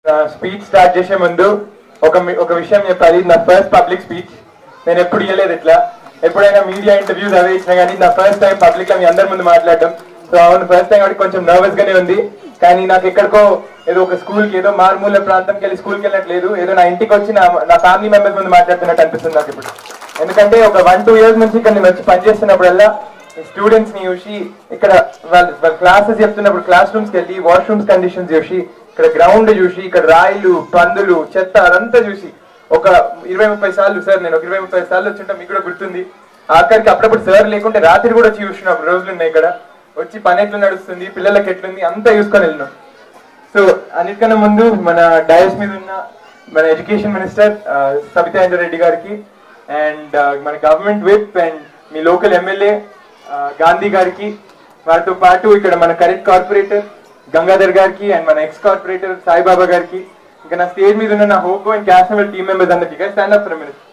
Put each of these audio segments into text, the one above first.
Speech start చేసే ముందు ఒక మి- ఒక విషయం చెప్పాలి నా ఫస్ట్ పబ్లిక్ స్పీచ్ నేను ఎప్పుడు ఇవ్వలేదు ఇట్లా ఎప్పుడైనా మీడియా ఇంటర్వ్యూస్ అవే ఇచ్చినా కానీ నా ఫస్ట్ టైం పబ్లిక్ లో మీ అందరి ముందు మాట్లాడడం సో అవును ఫస్ట్ టైం కాబట్టి కొంచెం నర్వస్ గానే ఉంది కానీ నాకు ఎక్కడికో ఏదో ఒక స్కూల్ కి ఏదో మారుమూల ప్రాంతంకి వెళ్ళి స్కూల్కి వెళ్ళట్లేదు ఏదో నా ఇంటికి వచ్చి నా నా ఫ్యామిలీ మెంబర్స్ ముందు మాట్లాడుతున్నట్టు అనిపిస్తుంది నాకు ఇప్పుడు ఎందుకంటే ఒక వన్ టూ ఇయర్స్ నుంచి ఇక్కడ నేను వచ్చి పనిచేస్తున్నప్పుడల్లా స్టూడెంట్స్ ని చూసి ఇక్కడ వాళ్ళ వాళ్ళ క్లాసెస్ చెప్తున్నప్పుడు క్లాస్ రూమ్స్ కి వెళ్ళి వాష్రూమ్స్ కండిషన్స్ చూసి ఇక్కడ గ్రౌండ్ చూసి ఇక్కడ రాయిలు పందులు చెత్త అదంతా చూసి ఒక ఇరవై ముప్పై సార్లు సార్ నేను ఒక ఇరవై ముప్పై సార్లు వచ్చింటే మీకు కూడా గుర్తుంది ఆఖరికి అప్పుడప్పుడు సార్ లేకుంటే రాత్రి కూడా వచ్చి చూసిన రోజులు ఉన్నాయి ఇక్కడ వచ్చి పని ఎట్లా నడుస్తుంది పిల్లలకి ఎట్లుంది అంతా చూసుకొని వెళ్ళినాం సో అన్నిటికన్నా ముందు మన డయస్ మీద ఉన్న మన ఎడ్యుకేషన్ మినిస్టర్ సబితా రెడ్డి గారికి అండ్ మన గవర్నమెంట్ విప్ అండ్ మీ లోకల్ ఎమ్మెల్యే గాంధీ గారికి వారితో పాటు ఇక్కడ మన కరెక్ట్ కార్పొరేటర్ గంగాధర్ గారికి అండ్ మన ఎక్స్ కార్పొరేటర్ సాయిబాబా గారికి ఇంకా నా స్టేజ్ మీద ఉన్న నా హోకో and CAS level team members అందరికీ stand up for minute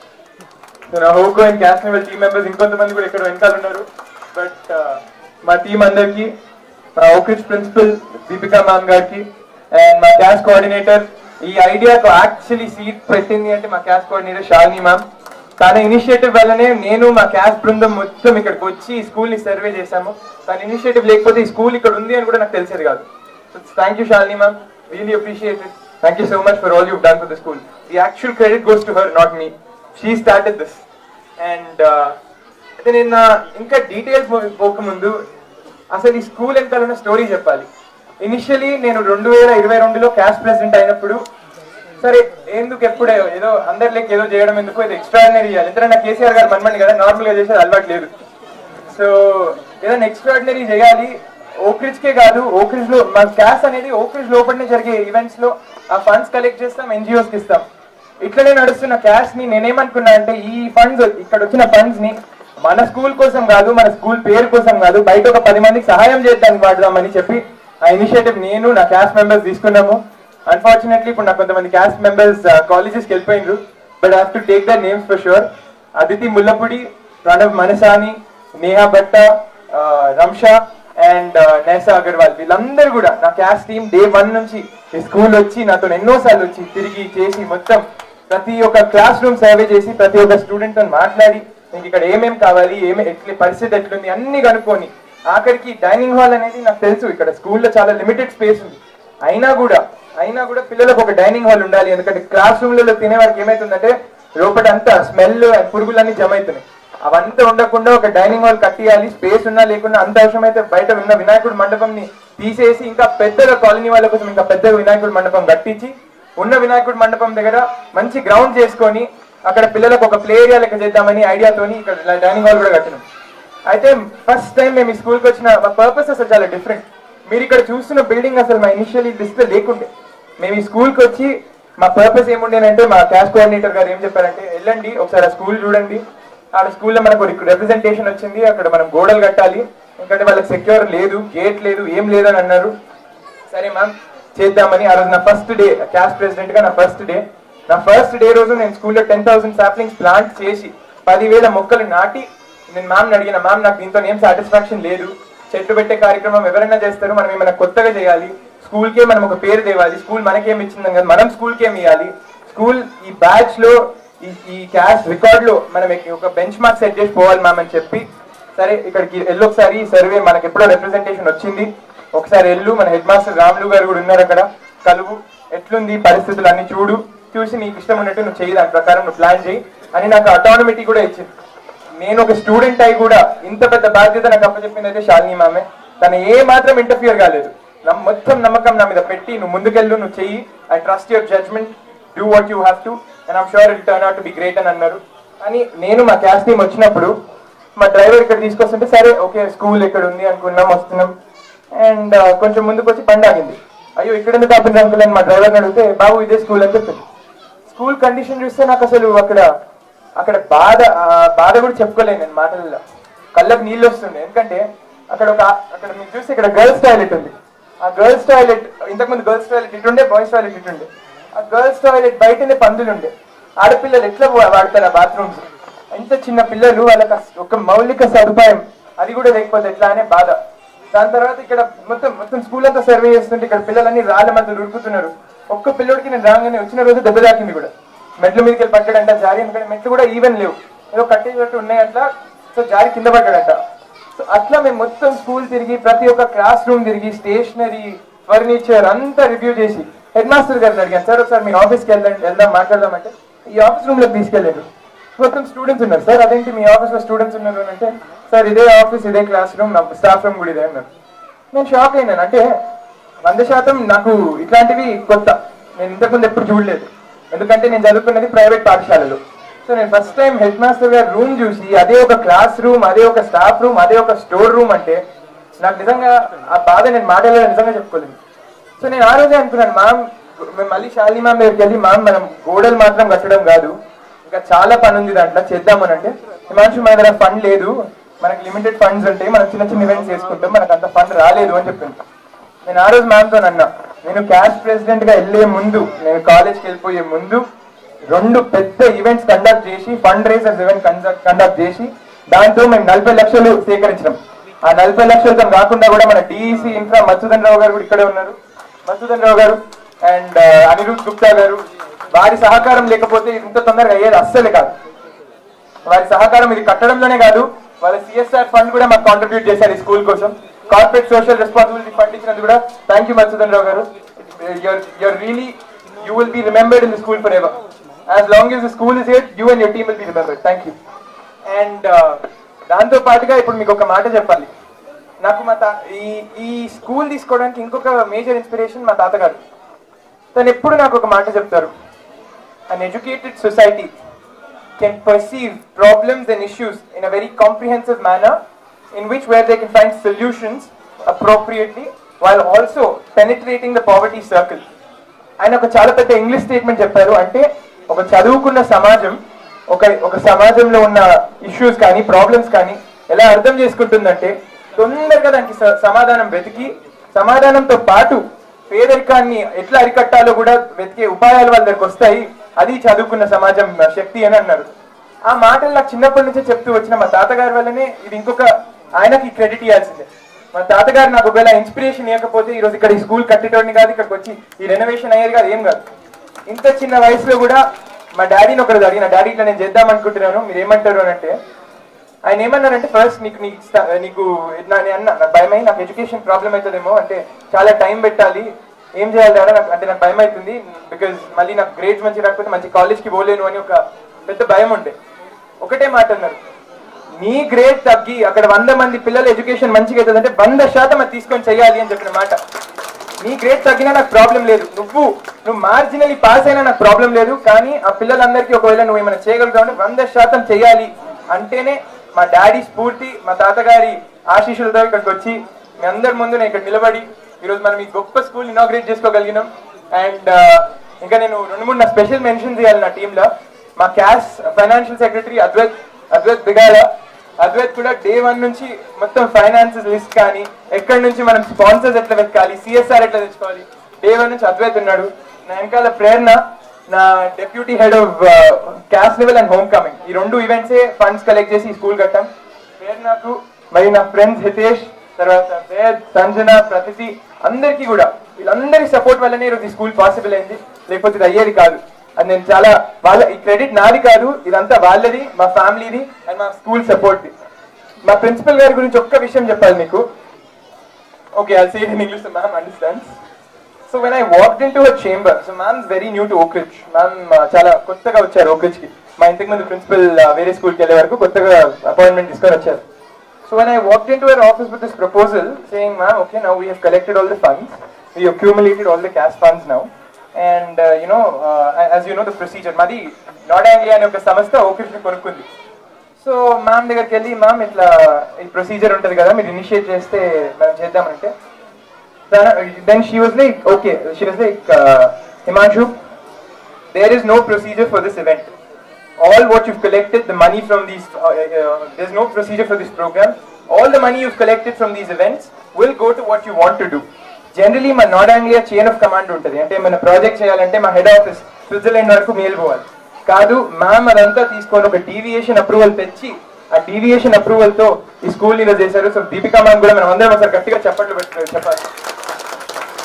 so నా హోకో and CAS level team members ఇంకొంతమంది కూడా ఇక్కడ వెనకాల ఉన్నారు బట్ మా టీం అందరికి మా ఓక్రిచ్ ప్రిన్సిపల్ దీపికా మ్యామ్ గారికి అండ్ మా క్యాష్ కోఆర్డినేటర్ ఈ ఐడియాకు యాక్చువల్లీ సీట్ పెట్టింది అంటే మా క్యాష్ కోఆర్డినేటర్ షాలిని మ్యామ్ తన ఇనిషియేటివ్ వల్లనే నేను మా క్యాష్ బృందం మొత్తం ఇక్కడికి వచ్చి ఈ స్కూల్ ని సర్వే చేశాము తన ఇనిషియేటివ్ లేకపోతే ఈ స్కూల్ ఇక్కడ ఉంది అని కూడా నాకు తెలిసేది కాదు thank you Shalini ma'am really appreciate it thank you so much for all you done for the school the actual credit goes to her not me she started this and అయితే నేను నా- ఇంకా డీటెయిల్స్ పోకముందు అసలు ఈ స్కూల్ వెనకాల ఉన్న story చెప్పాలి initially నేను రెండు వేల ఇరవై రెండులో క్యాష్ ప్రెసిడెంట్ అయినప్పుడు సరే ఎందుకు ఎప్పుడే ఏదో అందరి లెక్క ఏదో చేయడం ఎందుకు ఏదో ఎక్స్ట్రాడినరీ చేయాలి ఎందుకంటే కేసీఆర్ గారు మనమని కదా నార్మల్ గా చేసేది అలవాటు లేదు సో ఏదైనా ఎక్స్ట్రాడినరీ చేయాలి ఓక్రిజ్ కే కాదు ఓక్రిజ్ లో మా క్యాష్ అనేది ఓక్రిజ్ లోపలనే జరిగే ఈవెంట్స్ లో ఆ ఫండ్స్ కలెక్ట్ చేస్తాం ఎన్జిఓస్ కి ఇస్తాం ఇట్లనే నడుస్తున్న క్యాష్ ని నేనేమనుకున్నా అంటే ఈ ఫండ్స్ ఇక్కడ వచ్చిన ఫండ్స్ ని మన స్కూల్ కోసం కాదు మన స్కూల్ పేరు కోసం కాదు బయట ఒక పది మందికి సహాయం చేయడానికి వాడదామని చెప్పి ఆ ఇనిషియేటివ్ నేను నా క్యాస్ట్ మెంబర్స్ తీసుకున్నాము అన్ఫార్చునేట్లీ ఇప్పుడు నాకు కొంతమంది క్యాస్ట్ మెంబర్స్ కాలేజెస్కి వెళ్ళిపోయినారు but have to take the names for sure Aditi Mullapudi Pranav Manasani Neha Bhatta Ramsha and Nesa Agarwal వీళ్ళందరూ కూడా నా క్యాస్ట్ టీమ్ డే వన్ నుంచి ఈ స్కూల్ వచ్చి నాతో ఎన్నోసార్లు వచ్చి తిరిగి చేసి మొత్తం ప్రతి ఒక్క క్లాస్ రూమ్ సర్వే చేసి ప్రతి ఒక్క స్టూడెంట్ తో మాట్లాడి మీకు ఇక్కడ ఏమేం కావాలి ఏమే ఎట్ల పరిస్థితి ఎట్లుంది అన్ని కనుక్కొని ఆఖరికి డైనింగ్ హాల్ అనేది నాకు తెలుసు ఇక్కడ స్కూల్లో చాలా లిమిటెడ్ స్పేస్ ఉంది అయినా కూడా అయినా కూడా పిల్లలకు ఒక డైనింగ్ హాల్ ఉండాలి ఎందుకంటే క్లాస్ రూమ్లలో తినే వారికి ఏమైతుందంటే లోపల అంతా స్మెల్ పురుగులన్నీ జమ అవుతున్నాయి అవంతా ఉండకుండా ఒక డైనింగ్ హాల్ కట్టియాలి స్పేస్ ఉన్నా లేకున్నా అంత అవసరమైతే బయట ఉన్న వినాయకుడు మండపంని తీసేసి ఇంకా పెద్దగా కాలనీ వాళ్ళ కోసం ఇంకా పెద్దగా వినాయకుడు మండపం కట్టించి ఉన్న వినాయకుడు మండపం దగ్గర మంచి గ్రౌండ్ చేసుకొని అక్కడ పిల్లలకు ఒక ప్లే ఏరియా లెక్క చేద్దామని ఐడియాతోని ఇక్కడ డైనింగ్ హాల్ కూడా కట్టినాం అయితే ఫస్ట్ టైం మేము ఈ స్కూల్కి వచ్చిన మా పర్పస్ అసలు చాలా డిఫరెంట్ మీరు ఇక్కడ చూస్తున్న బిల్డింగ్ అసలు మా ఇనిషియల్ లిస్ట్ లేకుండే మేము ఈ స్కూల్కి వచ్చి మా పర్పస్ ఏముండేనంటే మా క్యాష్ కోఆర్డినేటర్ గారు ఏం చెప్పారంటే వెళ్ళండి ఒకసారి ఆ స్కూల్ చూడండి ఆడ స్కూల్లో మనకు రిప్రజెంటేషన్ వచ్చింది అక్కడ మనం గోడలు కట్టాలి ఎందుకంటే వాళ్ళకి సెక్యూర్ లేదు గేట్ లేదు ఏం లేదని అన్నారు సరే మ్యామ్ చేద్దామని ఆ రోజు నా ఫస్ట్ డే క్యాష్ ప్రెసిడెంట్ గా నా ఫస్ట్ డే నా ఫస్ట్ డే రోజు నేను స్కూల్లో టెన్ థౌసండ్ సాప్లింగ్స్ ప్లాంట్ చేసి పదివేల మొక్కలు నాటి నేను మ్యామ్ అడిగిన మ్యామ్ నాకు దీంతో ఏం సాటిస్ఫాక్షన్ లేదు చెట్లు పెట్టే కార్యక్రమం ఎవరైనా చేస్తారు మనం ఏమైనా కొత్తగా చేయాలి స్కూల్ కే మనం ఒక పేరు తేవాలి స్కూల్ మనకేం ఇచ్చిందని కదా మనం స్కూల్ కేం ఇవ్వాలి స్కూల్ ఈ బ్యాచ్ లో ఈ ఈ క్యాష్ రికార్డ్ లో మనం ఒక బెంచ్ మార్క్ సెట్ చేసి పోవాలి మ్యామ్ అని చెప్పి సరే ఇక్కడికి వెళ్ళి ఒకసారి ఈ సర్వే మనకి ఎప్పుడో రిప్రజెంటేషన్ వచ్చింది ఒకసారి వెళ్ళు మన హెడ్ మాస్టర్ రాములు గారు కూడా ఉన్నారు అక్కడ కలువు ఎట్లుంది పరిస్థితులు అన్ని చూడు చూసి నీకు ఇష్టం ఉన్నట్టు నువ్వు చేయి దాని ప్రకారం నువ్వు ప్లాన్ చేయి అని నాకు అటానమిటీ కూడా ఇచ్చింది నేను ఒక స్టూడెంట్ అయి కూడా ఇంత పెద్ద బాధ్యత నాకు అప్పచెప్పింది అయితే శాలిని మామే తను ఏ మాత్రం ఇంటర్ఫియర్ కాలేదు నమ్- మొత్తం నమ్మకం నా మీద పెట్టి నువ్వు ముందుకెళ్ళు నువ్వు చెయ్యి I trust your judgement do what you have to and I'm sure it turn out to be great అని అన్నారు అని నేను మా క్లాస్ టీమ్ వచ్చినప్పుడు మా డ్రైవర్ ఇక్కడ తీసుకొస్తుంటే సరే ఓకే స్కూల్ ఇక్కడ ఉంది అనుకున్నాం వస్తున్నాం అండ్ కొంచెం ముందుకు వచ్చి బండి ఆగింది అయ్యో ఇక్కడ ఎందుకు ఆపింది అంకుల్ అని మా డ్రైవర్ని అడిగితే బాబు ఇదే స్కూల్ అని చెప్పింది స్కూల్ కండిషన్ చూస్తే నాకు అసలు అక్కడ అక్కడ బాధ ఆ, బాధ కూడా చెప్పుకోలేను నేను మాటలలో కళ్ళకు నీళ్ళు వస్తుంది ఎందుకంటే అక్కడ ఒక అక్కడ మీరు చూస్తే ఇక్కడ గర్ల్స్ టాయిలెట్ ఉంది ఆ గర్ల్స్ టాయిలెట్ ఇంతకుముందు గర్ల్స్ టాయిలెట్ ఇటుండే బాయ్స్ టాయిలెట్ ఇటుండే ఆ గర్ల్స్ టాయిలెట్ బయటనే పందులు ఉండే ఆడపిల్లలు ఎట్లా వా- వాడతారు ఆ బాత్రూమ్స్ ఎంత చిన్న పిల్లలు వాళ్ళకి అస్- ఒక మౌలిక సదుపాయం అది కూడా లేకపోతే ఎట్లా అనే బాధ దాని తర్వాత ఇక్కడ మొత్తం మొత్తం స్కూల్ అంతా సర్వే చేస్తుంటే ఇక్కడ పిల్లలన్నీ రాళ్ళ మధ్య ఉరుకుతున్నారు ఒక్క పిల్లోడికి నేను రాగానే వచ్చిన రోజు దెబ్బ తాకింది కూడా మెట్ల మీదకి వెళ్ళి పడ్డాడంట జారి ఎందుకంటే మెట్లు కూడా ఈవెన్ లేవు ఏదో కట్టేటట్టు ఉన్నాయి అట్లా సో జారి కింద పడ్డాడంట సో అట్లా మేము మొత్తం స్కూల్ తిరిగి ప్రతి ఒక్క క్లాస్ రూమ్ తిరిగి స్టేషనరీ ఫర్నిచర్ అంతా రివ్యూ చేసి హెడ్ మాస్టర్ గారిని అడిగాను సార్ ఒకసారి మీ ఆఫీస్కి వెళ్దాం వెళ్దాం మాట్లాడదామంటే ఈ ఆఫీస్ రూమ్ లోకి తీసుకెళ్ళారు మొత్తం స్టూడెంట్స్ ఉన్నారు సార్ అదేంటి మీ ఆఫీస్ లో స్టూడెంట్స్ ఉన్నారు అని అంటే సార్ ఇదే ఆఫీస్ ఇదే క్లాస్ రూమ్ నా స్టాఫ్ రూమ్ కూడా ఇదే అన్నారు నేను షాక్ అయినాను అంటే వంద శాతం నాకు ఇట్లాంటివి కొత్త నేను ఇంతకుముందు ఎప్పుడు చూడలేదు ఎందుకంటే నేను చదువుకున్నది ప్రైవేట్ పాఠశాలలో సో నేను ఫస్ట్ టైం హెడ్ మాస్టర్ గారి రూమ్ చూసి అదే ఒక క్లాస్ రూమ్ అదే ఒక స్టాఫ్ రూమ్ అదే ఒక స్టోర్ రూమ్ అంటే నాకు నిజంగా ఆ బాధ నేను మాట్లాడలేదు నిజంగా చెప్పుకోలేదు సో నేను ఆ రోజే అనుకున్నాను మ్యామ్ మేము మళ్ళీ శాలిని మ్యామ్ దగ్గరికి వెళ్ళి మ్యామ్ మనం గోడలు మాత్రం కట్టడం కాదు ఇంకా చాలా పని ఉంది దాంట్లో చేద్దామని అంటే హిమాంశు మన దగ్గర ఫండ్ లేదు మనకి లిమిటెడ్ ఫండ్స్ ఉంటాయి మనం చిన్న చిన్న ఈవెంట్స్ చేసుకుంటాం మనకు అంత ఫండ్ రాలేదు అని చెప్పింది నేను ఆ రోజు మ్యామ్తో అన్నా నేను క్యాష్ ప్రెసిడెంట్ గా వెళ్ళే ముందు నేను కాలేజ్కి వెళ్ళిపోయే ముందు రెండు పెద్ద ఈవెంట్స్ కండక్ట్ చేసి ఫండ్ రైజర్స్ ఈవెంట్ కండక్ట్ చేసి దాంతో మేము నలభై లక్షలు సేకరించినాం ఆ నలభై లక్షలతో కాకుండా కూడా మన డిఈసి ఇన్ఫ్రా మధుసూదన్ రావు గారు కూడా ఇక్కడే ఉన్నారు మధుసూదన్ రావు గారు అండ్ అనిరుద్ గుప్తా గారు వారి సహకారం లేకపోతే ఇది ఇంత తొందరగా అయ్యేది అస్సలే కాదు వారి సహకారం ఇది కట్టడంలోనే కాదు వాళ్ళ సిఎస్ఆర్ ఫండ్ కూడా మాకు కాంట్రిబ్యూట్ చేశారు ఈ స్కూల్ కోసం కార్పొరేట్ సోషల్ రెస్పాన్సిబిలిటీ ఫండ్ ఇచ్చినందుకు కూడా థ్యాంక్ యూ మధుసూదన్ రావు గారు your really you will be remembered in the school forever as long as the school is here you and your team will be remembered thank you and దాంతో పాటుగా ఇప్పుడు మీకు ఒక మాట చెప్పాలి నాకు మా తా ఈ ఈ స్కూల్ తీసుకోవడానికి ఇంకొక మేజర్ ఇన్స్పిరేషన్ మా తాతగారు తను ఎప్పుడు నాకు ఒక మాట చెప్తారు an educated society can perceive problems and issues in a very comprehensive manner in which where they can find solutions appropriately while also penetrating the poverty circle ఆయన ఒక చాలా పెద్ద ఇంగ్లీష్ స్టేట్మెంట్ చెప్పారు అంటే ఒక చదువుకున్న సమాజం ఒక ఒక సమాజంలో ఉన్న ఇష్యూస్ కానీ ప్రాబ్లమ్స్ కానీ ఎలా అర్థం చేసుకుంటుందంటే తొందరగా దానికి స- సమాధానం వెతికి సమాధానంతో పాటు పేదరికాన్ని ఎట్లా అరికట్టాలో కూడా వెతికే ఉపాయాలు వాళ్ళ దగ్గరకు వస్తాయి అది చదువుకున్న సమాజం శక్తి అని అన్నారు ఆ మాటలు నాకు చిన్నప్పటి నుంచే చెప్తూ వచ్చిన మా తాతగారి వల్లనే ఇది ఇంకొక ఆయనకి క్రెడిట్ ఇవ్వాల్సిందే మా తాతగారు నాకు ఒకవేళ ఇన్స్పిరేషన్ ఇవ్వకపోతే ఈ రోజు ఇక్కడ ఈ స్కూల్ కట్టేటోడిని కాదు ఇక్కడికి వచ్చి ఈ రెనోవేషన్ అయ్యేది కాదు ఏం కాదు ఇంత చిన్న వయసులో కూడా మా డాడీని ఒకరు అడిగిన డాడీ ఇట్లా నేను చేద్దాం అనుకుంటున్నాను మీరు ఏమంటారు అని అంటే ఆయన ఏమన్నారంటే ఫస్ట్ నీకు నీకు స్ట- నీకు నా- నేను అన్న నాకు భయమై నాకు ఎడ్యుకేషన్ ప్రాబ్లం అవుతుందేమో అంటే చాలా టైం పెట్టాలి ఏం చేయాలి డాడా నాకు అంటే నాకు భయం అవుతుంది బికాజ్ మళ్ళీ నాకు గ్రేడ్స్ మంచి రాకపోతే మంచి కాలేజ్కి పోలేను అని ఒక పెద్ద భయం ఉండే ఒకటే మాట అన్నారు నీ గ్రేడ్ తగ్గి అక్కడ వంద మంది పిల్లల ఎడ్యుకేషన్ మంచిగా అవుతుంది అంటే వంద శాతం అది తీసుకొని చేయాలి అని చెప్పిన మాట నీ గ్రేడ్ తగ్గినా నాకు ప్రాబ్లం లేదు నువ్వు నువ్వు మార్జినలీ పాస్ అయినా నాకు ప్రాబ్లం లేదు కానీ ఆ పిల్లలందరికీ ఒకవేళ నువ్వు ఏమైనా చేయగలుగుతావు అంటే వంద శాతం చేయాలి అంటేనే మా డాడీ స్ఫూర్తి మా తాతగారి ఆశీస్సులతో ఇక్కడికి వచ్చి మీ అందరి ముందు నేను ఇక్కడ నిలబడి ఈరోజు మనం ఈ గొప్ప స్కూల్ ఇనాగ్రేట్ చేసుకోగలిగినాం అండ్ ఇంకా నేను రెండు మూడు నా స్పెషల్ మెన్షన్ చేయాలి నా టీంలో మా CAS financial secretary Advait Advait Bigala Advait కూడా డే వన్ నుంచి మొత్తం ఫైనాన్సెస్ లిస్ట్ కానీ ఎక్కడి నుంచి మనం స్పాన్సర్స్ ఎట్లా వెతకాలి సిఎస్ఆర్ ఎట్లా తెచ్చుకోవాలి డే వన్ నుంచి అద్వైత్ ఉన్నాడు నా వెనకాల ప్రేరణ నా deputy head of CAS level and homecoming ఈ రెండు ఈవెంట్సే ఫండ్స్ కలెక్ట్ చేసి ఈ స్కూల్ కట్టాం ప్రేరణకు మరి నా ఫ్రెండ్స్ హితేష్ తర్వాత వేద్ సంజన ప్రతిథి అందరికీ కూడా వీళ్ళందరి సపోర్ట్ వల్లనే ఈరోజు ఈ స్కూల్ పాసిబుల్ అయింది లేకపోతే ఇది అయ్యేది కాదు అది నేను చాలా వాళ్ళ ఈ క్రెడిట్ నాది కాదు ఇదంతా వాళ్ళది మా ఫ్యామిలీది అండ్ మా స్కూల్ సపోర్ట్ది మా ప్రిన్సిపల్ గారి గురించి ఒక్క విషయం చెప్పాలి మీకు okay I say in English ma'am understands so when I walked in to her chamber so ma'am very new to Oakridge ma'am చాలా కొత్తగా వచ్చారు ఓక్రిడ్జ్ కి మా ఇంతకు ముందు ప్రిన్సిపల్ వేరే స్కూల్కి వెళ్ళే వరకు కొత్తగా అపాయింట్మెంట్ తీసుకొని వచ్చారు so when I walked in to her office with this proposal saying ma'am okay now we have collected all the funds we accumulated all the CAS funds now and you know as you know the procedure మాది Nord Anglia అనే ఒక సంస్థ Oakridge ని కొనుక్కుంది so ma'am దగ్గరికి వెళ్ళి ma'am ఇట్లా ఈ procedure ఉంటుంది కదా మీరు ఇనిషియేట్ చేస్తే మనం చేద్దామంటే then she was like, okay, she was like, uh, Himanshu, there is no procedure for this event. All what you've collected, the money from these, uh, uh, there's no procedure for this program. All the money you've collected from these events will go to what you want to do. Generally మా Nord Anglia chain of command ఉంటుంది అంటే మన project చేయాలంటే మా head office Switzerland వరకు మేలు పోవాలి కాదు మ్యామ్ అదంతా తీసుకొని ఒక డీవియేషన్ అప్రూవల్ తెచ్చి ఆ డీవియేషన్ అప్రూవల్ తో ఈ స్కూల్ ఇలా చేశారు సో దీపికా మ్యామ్ కూడా మనం అందరం ఒకసారి గట్టిగా చెప్పట్లు పెట్టుకోవాలి చెప్పాలి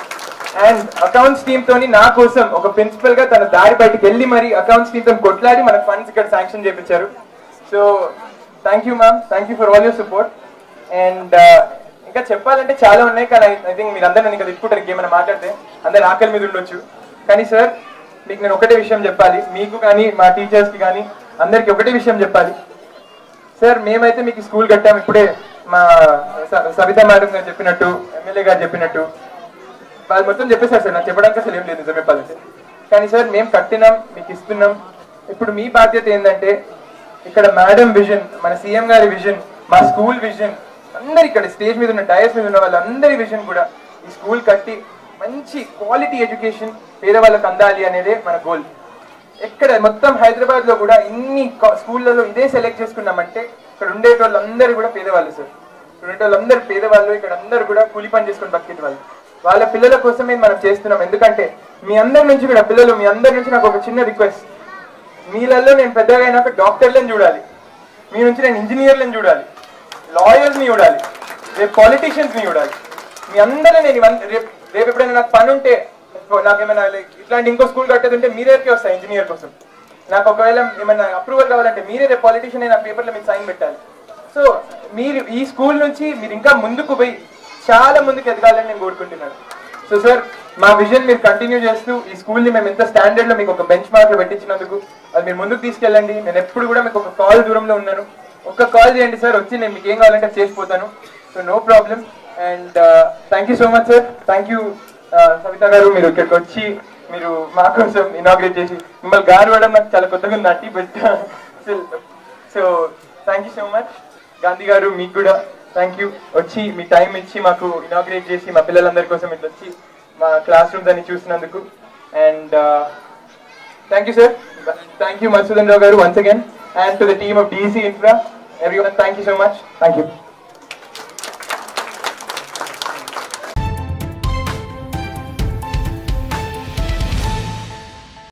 అండ్ అకౌంట్స్ టీమ్ తోని నా కోసం ఒక ప్రిన్సిపల్ గా తన దారి బయటికి వెళ్ళి మరి అకౌంట్స్ టీమ్ తో కొట్లాడి మన ఫండ్స్ ఇక్కడ శాంక్షన్ చేపించారు so thank you ma'am thank you for all your support and ఇంకా చెప్పాలంటే చాలా ఉన్నాయి కానీ ఐ థింక్ మీరు అందరూ ఇంకా తిప్పుకుంటారు ఇంకేమైనా మాట్లాడితే అందరు ఆకలి మీద ఉండొచ్చు కానీ సార్ మీకు నేను ఒకటే విషయం చెప్పాలి మీకు కానీ మా టీచర్స్ కి కానీ అందరికి ఒకటే విషయం చెప్పాలి సార్ మేమైతే మీకు స్కూల్ కట్టాం ఇప్పుడే మా స- సవిత మేడం గారు చెప్పినట్టు ఎమ్మెల్యే గారు చెప్పినట్టు వాళ్ళు మొత్తం చెప్పేశారు సార్ నాకు చెప్పడానికి అసలు ఏం లేదు నిజం చెప్పాలంటే కానీ సార్ మేము కట్టినాం మీకు ఇస్తున్నాం ఇప్పుడు మీ బాధ్యత ఏంటంటే ఇక్కడ మేడం విజన్ మన సీఎం గారి విజన్ మా స్కూల్ విజన్ అందరు ఇక్కడ స్టేజ్ మీద ఉన్న డయస్ మీద ఉన్న వాళ్ళందరి విజన్ కూడా ఈ స్కూల్ కట్టి మంచి క్వాలిటీ ఎడ్యుకేషన్ పేదవాళ్ళకి అందాలి అనేదే మన గోల్ ఎక్కడ మొత్తం హైదరాబాద్ లో కూడా ఇన్ని కా- స్కూళ్ళలో ఇదే సెలెక్ట్ చేసుకున్నామంటే ఇక్కడ ఉండేటోళ్ళందరూ కూడా పేదవాళ్ళు సార్ ఇక్కడ ఉండేటోళ్ళందరూ పేదవాళ్ళు ఇక్కడ అందరూ కూడా కూలి పని చేసుకొని బతికే వాళ్ళు వాళ్ళ పిల్లల కోసమే మనం చేస్తున్నాం ఎందుకంటే మీ అందరి నుంచి కూడా పిల్లలు మీ అందరి నుంచి నాకు ఒక చిన్న రిక్వెస్ట్ మీలలో నేను పెద్దగా అయినాక డాక్టర్లను చూడాలి మీ నుంచి నేను ఇంజనీర్లను చూడాలి లాయర్స్ని చూడాలి రేపు politicians ని చూడాలి మీ అందరూ నేను ఇవన్నీ రేపు రేపు ఎప్పుడైనా నాకు పని ఉంటే నాకేమైనా like ఇట్లాంటి ఇంకో స్కూల్ కట్టేది ఉంటే మీ దగ్గరికి వస్తాయి ఇంజనీర్ కోసం నాకు ఒకవేళ ఏమైనా అప్రూవల్ కావాలంటే మీరే రేపు పాలిటీషియన్ అయిన పేపర్లో మీకు సైన్ పెట్టాలి సో మీరు ఈ స్కూల్ నుంచి మీరు ఇంకా ముందుకు పోయి చాలా ముందుకు ఎదగాలని నేను కోరుకుంటున్నాను సో సార్ మా విజన్ మీరు కంటిన్యూ చేస్తూ ఈ స్కూల్ ని మేము ఎంత స్టాండర్డ్ లో మీకు ఒక బెంచ్ మార్క్ లో పెట్టించినందుకు అది మీరు ముందుకు తీసుకెళ్ళండి నేను ఎప్పుడు కూడా మీకు ఒక కాల్ దూరంలో ఉన్నాను ఒక్క కాల్ చేయండి సార్ వచ్చి నేను మీకు ఏం కావాలంటే చేసిపోతాను so no problem and thank you so much sir thank you Savitha గారు మీరు ఇక్కడికి వచ్చి మీరు మా కోసం ఇనాగ్రేట్ చేసి మిమ్మల్ని గారు ఇవ్వడం నాకు చాలా కొత్తగా ఉంది aunty but so thank you so much Gandhi గారు మీకు కూడా థ్యాంక్ యూ వచ్చి మీ టైం ఇచ్చి మాకు ఇనాగ్రేట్ చేసి మా పిల్లలందరి కోసం ఇట్లా వచ్చి మా క్లాస్ రూమ్స్ అన్ని చూసినందుకు and thank you sir thank you Madhusudan Rao గారు once again and to the team of DC Infra everyone thank you so much thank you